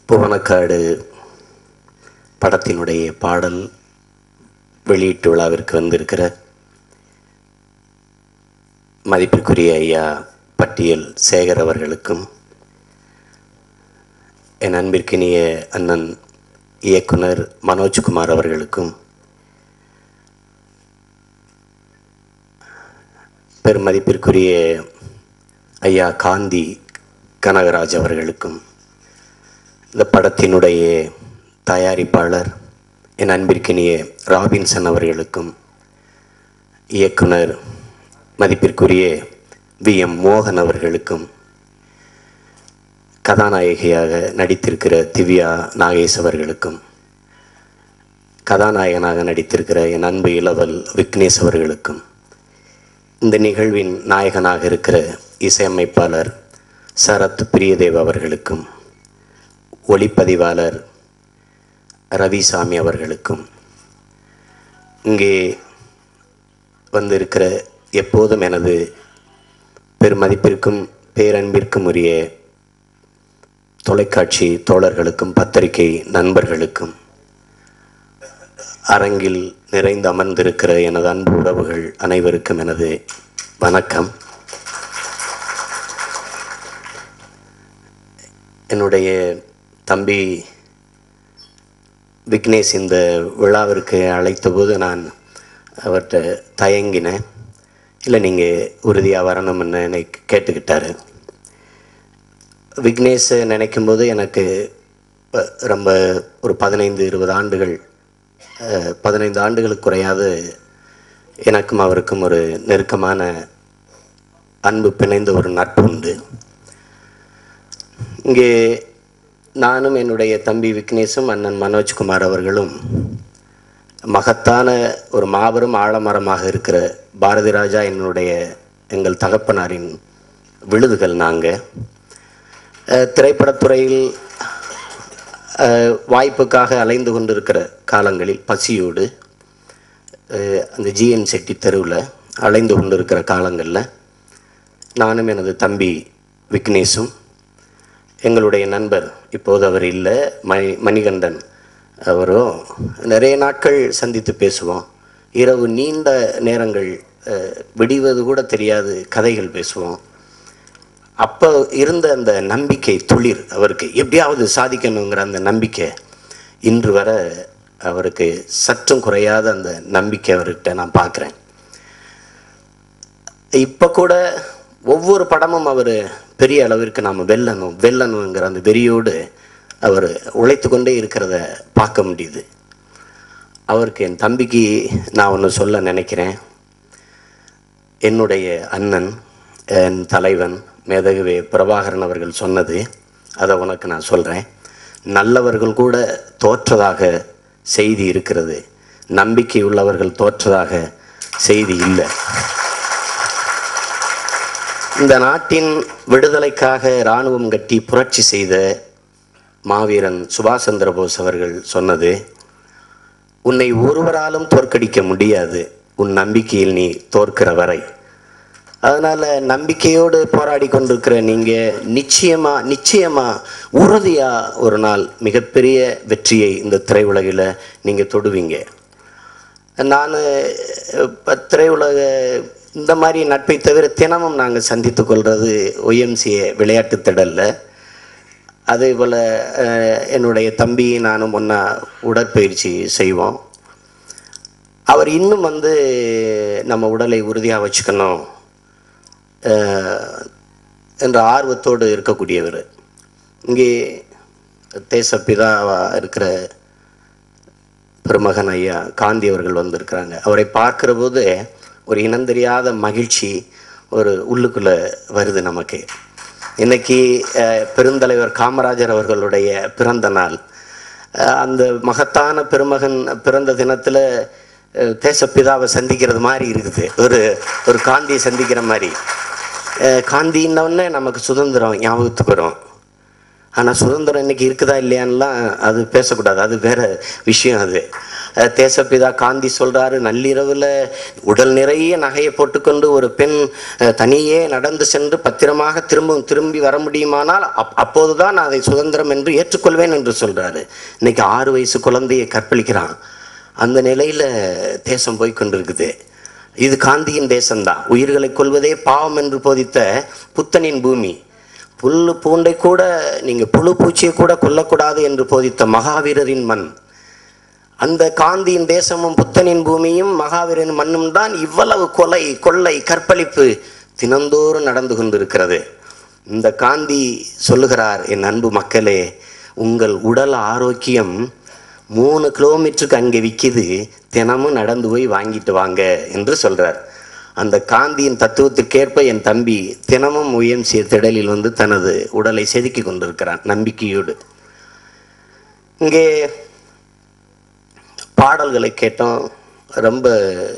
புவனக்காடு படத்தினுடைய பாடல் வெளியீட்டு விழாவிற்கு வந்திருக்கிற மதிப்பிற்குரிய ஐயா பட்டியல் சேகர் அவர்களுக்கும் என் அன்பிற்கினிய அண்ணன் இயக்குனர் மனோஜ்குமார் அவர்களுக்கும் பெருமதிப்பிற்குரிய ஐயா காந்தி கனகராஜ் அவர்களுக்கும் இந்த படத்தினுடைய தயாரிப்பாளர் என் அன்பிற்கினிய ராபின்சன் அவர்களுக்கும் இயக்குனர் மதிப்பிற்குரிய வி எம் மோகன் அவர்களுக்கும் கதாநாயகியாக நடித்திருக்கிற திவ்யா நாகேஷ் அவர்களுக்கும் கதாநாயகனாக நடித்திருக்கிற என் அன்பு இளவல் விக்னேஷ் அவர்களுக்கும் இந்த நிகழ்வின் நாயகனாக இருக்கிற இசையமைப்பாளர் சரத் பிரியதேவ் அவர்களுக்கும் ஒளிப்பதிவாளர் ரவிசாமி அவர்களுக்கும் இங்கே வந்திருக்கிற எப்போதும் எனது பெருமதிப்பிற்கும் பேரன்பிற்கும் உரிய தொலைக்காட்சி தோழர்களுக்கும் பத்திரிகை நண்பர்களுக்கும் அரங்கில் நிறைந்து அமர்ந்திருக்கிற எனது அன்பு உறவுகள் அனைவருக்கும் எனது வணக்கம் என்னுடைய தம்பி விக்னேஷ் இந்த விழாவிற்கு அழைத்தபோது நான் அவர்கிட்ட தயங்கினேன் இல்லை நீங்கள் உறுதியாக வரணும்னு என்னை கேட்டுக்கிட்டாரு விக்னேஷை நினைக்கும்போது எனக்கு ப- ரொம்ப ஒரு பதினைந்து இருபது ஆண்டுகள் அஹ், பதினைந்து ஆண்டுகளுக்கு குறையாது எனக்கும் அவருக்கும் ஒரு நெருக்கமான அன்பு பிணைந்த ஒரு நட்பு உண்டு இங்கே நானும் என்னுடைய தம்பி விக்னேஷும் அண்ணன் மனோஜ்குமார் அவர்களும் மகத்தான ஒரு மாபெரும் ஆலமரமாக இருக்கிற பாரதி ராஜா என்னுடைய எங்கள் தகப்பனாரின் விழுதுகள் நாங்கள் திரைப்படத்துறையில் அஹ், வாய்ப்புக்காக அலைந்து கொண்டிருக்கிற காலங்களில் பசியோடு அஹ், அந்த ஜிஎன் செட்டி தெருவில் அலைந்து கொண்டிருக்கிற காலங்களில் நானும் எனது தம்பி விக்னேஷும் எங்களுடைய நண்பர் இப்போது அவர் இல்லை மணி மணிகண்டன் அவரும் நிறைய நாட்கள் சந்தித்து பேசுவோம் இரவு நீண்ட நேரங்கள் அஹ், விடிவது கூட தெரியாது கதைகள் பேசுவோம் அப்போ இருந்த அந்த நம்பிக்கை துளிர் அவருக்கு எப்படியாவது சாதிக்கணுங்கிற அந்த நம்பிக்கை இன்று வர அவருக்கு சற்றும் குறையாத அந்த நம்பிக்கை அவர்கிட்ட நான் பார்க்குறேன் இப்போ கூட ஒவ்வொரு படமும் அவர் பெரிய அளவிற்கு நாம் வெல்லணும் வெல்லணுங்கிற அந்த வெறியோடு அவர் உழைத்து கொண்டே இருக்கிறத பார்க்க முடியுது அவருக்கு என் தம்பிக்கு நான் ஒன்று சொல்ல நினைக்கிறேன் என்னுடைய அண்ணன் என் தலைவன் மேதகுவே பிரபாகரன் அவர்கள் சொன்னது அதை உனக்கு நான் சொல்கிறேன் நல்லவர்கள் கூட தோற்றதாக செய்தி இருக்கிறது நம்பிக்கை உள்ளவர்கள் தோற்றதாக செய்தி இல்லை இந்த நாட்டின் விடுதலைக்காக இராணுவம் கட்டி புரட்சி செய்த மாவீரன் சுபாஷ் சந்திர போஸ் அவர்கள் சொன்னது உன்னை ஒருவராலும் தோற்கடிக்க முடியாது உன் நம்பிக்கையில் நீ தோற்கிற வரை அதனால நம்பிக்கையோடு போராடி கொண்டிருக்கிற நீங்க நிச்சயமா நிச்சயமா உறுதியா ஒரு நாள் மிகப்பெரிய வெற்றியை இந்த திரையுலகில் நீங்க தொடுவீங்க நான் திரையுலக இந்த மாதிரி நட்பை தவிர தினமும் நாங்கள் சந்தித்து கொள்வது ஒய்எம்சிஏ விளையாட்டு திடலில் அதே போல் என்னுடைய தம்பி நானும் ஒன்றா உடற்பயிற்சி செய்வோம் அவர் இன்னும் வந்து நம்ம உடலை உறுதியாக வச்சுக்கணும் அஹ், என்ற ஆர்வத்தோடு இருக்கக்கூடியவர் இங்கே தேசப்பிதாவா இருக்கிற பெருமகன் ஐயா காந்தி அவர்கள் வந்திருக்கிறாங்க அவரை பார்க்கிற போது ஒரு இனந்தெரியாத மகிழ்ச்சி ஒரு உள்ளுக்குள்ள வருது நமக்கு இன்னைக்கு அஹ், பெருந்தலைவர் காமராஜர் அவர்களுடைய பிறந்த நாள் அஹ், அந்த மகத்தான பெருமகன் பிறந்த தினத்தில் தேசப்பிதாவை சந்திக்கிறது மாதிரி இருக்குது ஒரு ஒரு காந்தியை சந்திக்கிற மாதிரி அஹ், காந்தின்னொடனே நமக்கு சுதந்திரம் ஞாபகத்துக்கு வரும் ஆனால் சுதந்திரம் இன்னைக்கு இருக்குதா இல்லையான்லாம் அது பேசக்கூடாது அது வேற விஷயம் அது அஹ், தேசப்பிதா காந்தி சொல்றாரு நள்ளிரவுல உடல் நிறைய நகையை போட்டுக்கொண்டு ஒரு பெண் அஹ், தனியே நடந்து சென்று பத்திரமாக திரும்ப திரும்பி வர முடியுமானால் அப் அப்போதுதான் நான் அதை சுதந்திரம் என்று ஏற்றுக்கொள்வேன் என்று சொல்றாரு இன்னைக்கு ஆறு வயசு குழந்தையை கற்பழிக்கிறான் அந்த நிலையில தேசம் போய் கொண்டிருக்குது இது காந்தியின் தேசம்தான் உயிர்களை கொள்வதே பாவம் என்று போதித்த புத்தனின் பூமி புல்லு பூண்டை கூட நீங்க புழு பூச்சியை கூட கொல்லக்கூடாது என்று போதித்த மகாவீரரின் மண் அந்த காந்தியின் தேசமும் புத்தனின் பூமியும் மகாவீரன் மண்ணும் தான் இவ்வளவு கொலை கொள்ளை கற்பழிப்பு தினந்தோறும் நடந்து கொண்டிருக்கிறது இந்த காந்தி சொல்லுகிறார் என் அன்பு மக்களே உங்கள் உடல் ஆரோக்கியம் மூணு கிலோமீட்டருக்கு அங்கே விற்கிது தினமும் நடந்து போய் வாங்கிட்டு வாங்க என்று சொல்றார் அந்த காந்தியின் தத்துவத்திற்கேற்ப என் தம்பி தினமும் உயம்சிய திடலில் வந்து தனது உடலை செதுக்கி கொண்டிருக்கிறான் நம்பிக்கையோடு இங்கே பாடல்களை கேட்டோம் ரொம்ப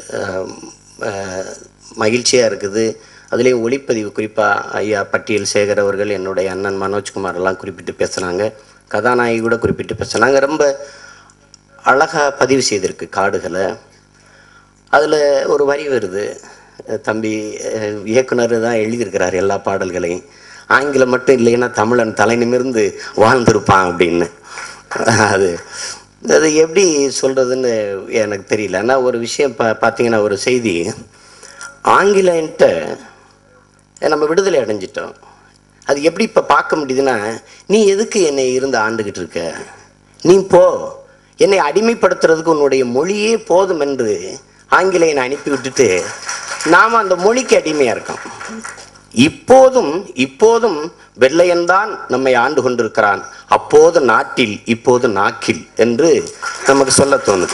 மகிழ்ச்சியாக இருக்குது அதுலேயும் ஒளிப்பதிவு குறிப்பாக ஐயா பட்டியல் சேகர் அவர்கள் என்னுடைய அண்ணன் மனோஜ்குமார் எல்லாம் குறிப்பிட்டு பேசுனாங்க கதாநாயகி கூட குறிப்பிட்டு பேசுனாங்க ரொம்ப அழகாக பதிவு செய்திருக்கு காடுகளை அதில் ஒரு வரி வருது அஹ் தம்பி அஹ் இயக்குனர் தான் எழுதியிருக்கிறார் எல்லா பாடல்களையும் ஆங்கிலம் மட்டும் இல்லைன்னா தமிழன் தலை நிமிர்ந்து வாழ்ந்திருப்பான் அப்படின்னு அது அது எப்படி சொல்கிறதுன்னு எனக்கு தெரியல ஆனால் ஒரு விஷயம் பா பார்த்தீங்கன்னா ஒரு செய்தி ஆங்கிலன்ட்ட நம்ம விடுதலை அடைஞ்சிட்டோம் அது எப்படி இப்போ பார்க்க முடியுதுன்னா நீ எதுக்கு என்னை இருந்து ஆண்டுகிட்டு இருக்க நீ போ என்னை அடிமைப்படுத்துறதுக்கு உன்னுடைய மொழியே போதும் என்று ஆங்கிலேயனை அனுப்பி விட்டுட்டு நாம் அந்த மொழிக்கு அடிமையாக இருக்கோம் இப்போதும் இப்போதும் வெள்ளையன்தான் நம்மை ஆண்டு கொண்டிருக்கிறான் அப்போது நாட்டில் இப்போது நாக்கில் என்று நமக்கு சொல்ல தோணுது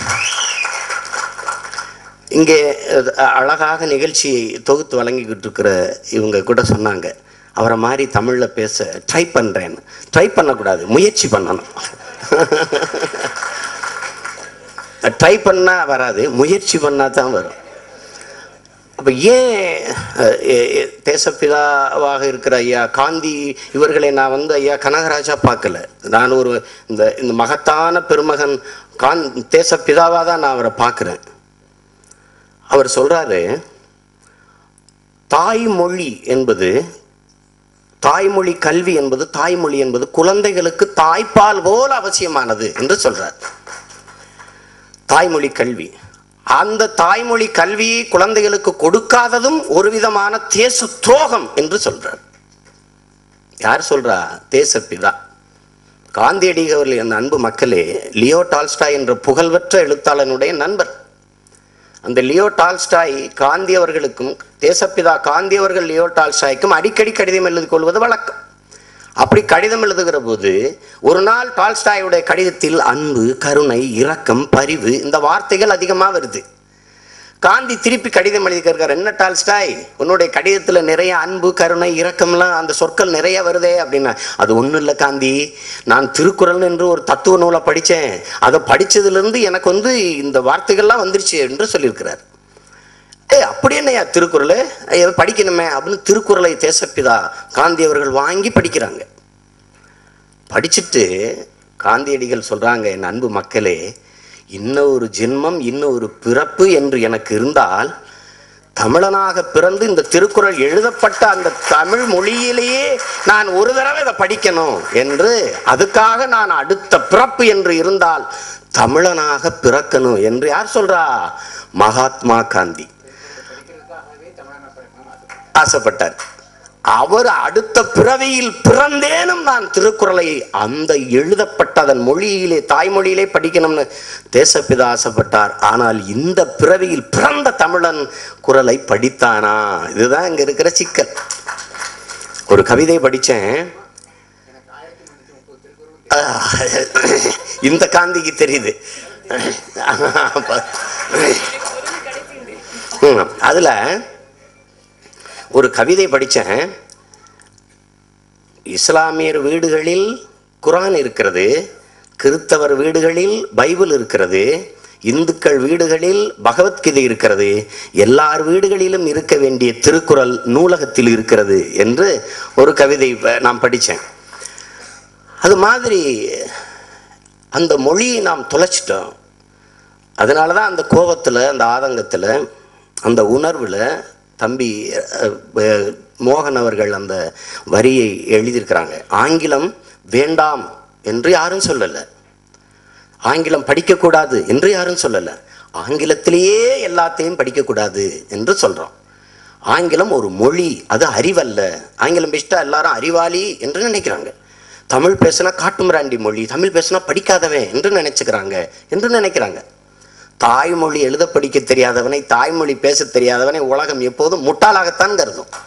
இங்கே அஹ், அழகாக நிகழ்ச்சியை தொகுத்து வழங்கிக்கிட்டு இருக்கிற இவங்க கூட சொன்னாங்க அவரை மாதிரி தமிழில் பேச ட்ரை பண்ணுறேன்னு ட்ரை பண்ணக்கூடாது முயற்சி பண்ணணும் ட்ரை பண்ணால் வராது முயற்சி பண்ணால் தான் வரும் அப்போ ஏன் அஹ், எ- எ- தேசப்பிதாவாக இருக்கிற ஐயா காந்தி இவர்களை நான் வந்து ஐயா கனகராஜா பார்க்கல நான் ஒரு இந்த இந்த மகத்தான பெருமகன் காந் தேசப்பிதாவாக தான் நான் அவரை பார்க்குறேன் அவர் சொல்றாரு தாய்மொழி என்பது தாய்மொழி கல்வி என்பது தாய்மொழி என்பது குழந்தைகளுக்கு தாய்ப்பால் போல அவசியமானது என்று சொல்றார் தாய்மொழி கல்வி அந்த தாய்மொழி கல்வியை குழந்தைகளுக்கு கொடுக்காததும் ஒரு விதமான தேச துரோகம் என்று சொல்றார் யார் சொல்றா தேசப்பிதா காந்தியடிகள் அவர்கள் என் அன்பு மக்களே லியோ டால்ஸ்டாய் என்ற புகழ்பெற்ற எழுத்தாளனுடைய நண்பர் அந்த லியோ டால்ஸ்டாய் காந்தி அவர்களுக்கும் தேசப்பிதா காந்தி அவர்கள் லியோ டால்ஸ்டாய்க்கும் அடிக்கடி கடிதம் எழுதி கொள்வது வழக்கம் அப்படி கடிதம் எழுதுகிற போது ஒரு நாள் டால்ஸ்டாயுடைய கடிதத்தில் அன்பு கருணை இரக்கம் பரிவு இந்த வார்த்தைகள் அதிகமாக வருது காந்தி திருப்பி கடிதம் எழுதிக்கிறார் என்ன டால்ஸ்டாய் உன்னுடைய கடிதத்தில் நிறைய அன்பு கருணை இரக்கம்லாம் அந்த சொற்கள் நிறைய வருதே அப்படின்னா அது ஒன்றும் இல்லை காந்தி நான் திருக்குறள் என்று ஒரு தத்துவ நூலை படித்தேன் அதை படித்ததுலேருந்து எனக்கு வந்து இந்த வார்த்தைகள்லாம் வந்துருச்சு என்று சொல்லியிருக்கிறார் ஏய் அப்படி என்னையா திருக்குறள் ஐயா, படிக்கணுமே அப்படின்னு திருக்குறளை தேசப்பிதா காந்தி அவர்கள் வாங்கி படிக்கிறாங்க படிச்சுட்டு காந்தியடிகள் சொல்றாங்க என் அன்பு மக்களே இன்னும் ஒரு ஜென்மம் இன்னும் ஒரு பிறப்பு என்று எனக்கு இருந்தால் தமிழனாக பிறந்து இந்த திருக்குறள் எழுதப்பட்ட அந்த தமிழ் மொழியிலேயே நான் ஒரு தடவை இதை படிக்கணும் என்று அதுக்காக நான் அடுத்த பிறப்பு என்று இருந்தால் தமிழனாக பிறக்கணும் என்று யார் சொல்றா மகாத்மா காந்தி ஆசைப்பட்டார் அவர் அடுத்த பிறவியில் பிறந்தேனும் நான் திருக்குறளை அந்த எழுதப்பட்ட அதன் மொழியிலே தாய்மொழியிலே படிக்கணும்னு தேசப்பிதா ஆசைப்பட்டார் ஆனால் இந்த பிறவியில் பிறந்த தமிழன் குறளை படித்தானா இதுதான் இங்க இருக்கிற சிக்கல் ஒரு கவிதை படிச்சேன் ஆஹ், இந்த காந்திக்கு தெரியுது ம், அதுல ஒரு கவிதை படித்தேன் இஸ்லாமியர் வீடுகளில் குரான் இருக்கிறது கிறித்தவர் வீடுகளில் பைபிள் இருக்கிறது இந்துக்கள் வீடுகளில் பகவத்கீதை இருக்கிறது எல்லார் வீடுகளிலும் இருக்க வேண்டிய திருக்குறள் நூலகத்தில் இருக்கிறது என்று ஒரு கவிதை ப- நான் படித்தேன் அது மாதிரி அந்த மொழியை நாம் தொலைச்சிட்டோம் அதனால தான் அந்த கோபத்தில் அந்த ஆதங்கத்தில் அந்த உணர்வில் தம்பி அஹ், அஹ், மோகன் அவர்கள் அந்த வரியை எழுதியிருக்கிறாங்க ஆங்கிலம் வேண்டாம் என்று யாரும் சொல்லலை ஆங்கிலம் படிக்கக்கூடாது என்று யாரும் சொல்லலை ஆங்கிலத்திலேயே எல்லாத்தையும் படிக்கக்கூடாது என்று சொல்கிறோம் ஆங்கிலம் ஒரு மொழி அது அறிவல்ல ஆங்கிலம் பேசிட்டா எல்லாரும் அறிவாளி என்று நினைக்கிறாங்க தமிழ் பேசினா காட்டுமிராண்டி மொழி தமிழ் பேசினா படிக்காதவன் என்று நினைச்சுக்கிறாங்க என்று நினைக்கிறாங்க தாய்மொழி எழுத படிக்க தெரியாதவனை தாய்மொழி பேச தெரியாதவனை உலகம் எப்போதும் முட்டாளாகத்தான் கருதும்